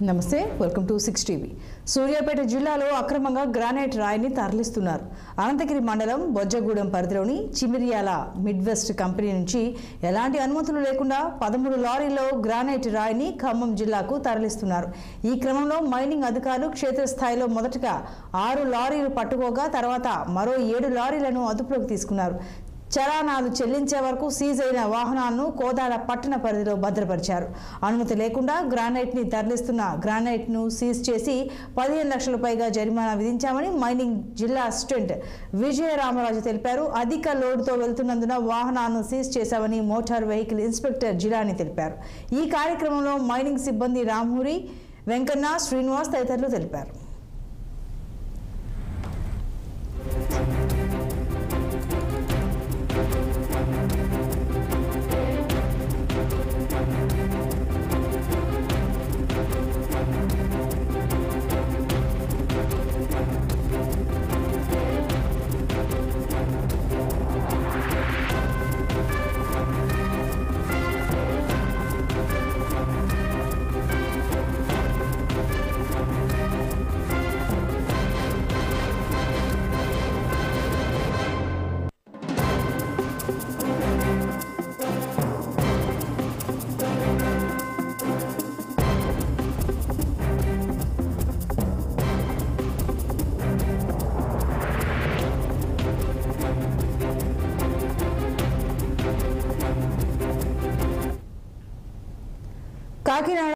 నమస్తే welcome to six TV Suryapet జిల్లాలో అక్రమంగా గ్రానైట్ రాయిని తరలిస్తున్నారు అనంతగిరి మండలం బొజ్జగూడెం పరిధిలోని చిమిరియాల మిడ్వెస్ట్ కంపెనీ నుంచి ఎలాంటి అనుమతులు లేకుండా పదమూడు లారీల్లో గ్రానైట్ రాయిని ఖమ్మం జిల్లాకు తరలిస్తున్నారు ఈ క్రమంలో మైనింగ్ అధికారులు క్షేత్రస్థాయిలో మొదటగా ఆరు లారీలు పట్టుకోగా తర్వాత మరో ఏడు లారీలను అదుపులోకి తీసుకున్నారు చలానాలు చెల్లించే వరకు సీజ్ అయిన వాహనాలను కోదాడ పట్టణ పరిధిలో భద్రపరిచారు అనుమతి లేకుండా గ్రానైట్ ని తరలిస్తున్న గ్రానైట్ ను సీజ్ చేసి పదిహేను లక్షల పైగా జరిమానా విధించామని మైనింగ్ జిల్లా అసిస్టెంట్ విజయరామరాజు తెలిపారు అధిక లోడుతో వెళ్తున్నందున వాహనాలను సీజ్ చేశామని మోటార్ వెహికల్ ఇన్స్పెక్టర్ జిలాని తెలిపారు ఈ కార్యక్రమంలో మైనింగ్ సిబ్బంది రామూరి వెంకన్న శ్రీనివాస్ తదితరులు తెలిపారు కాకినాడ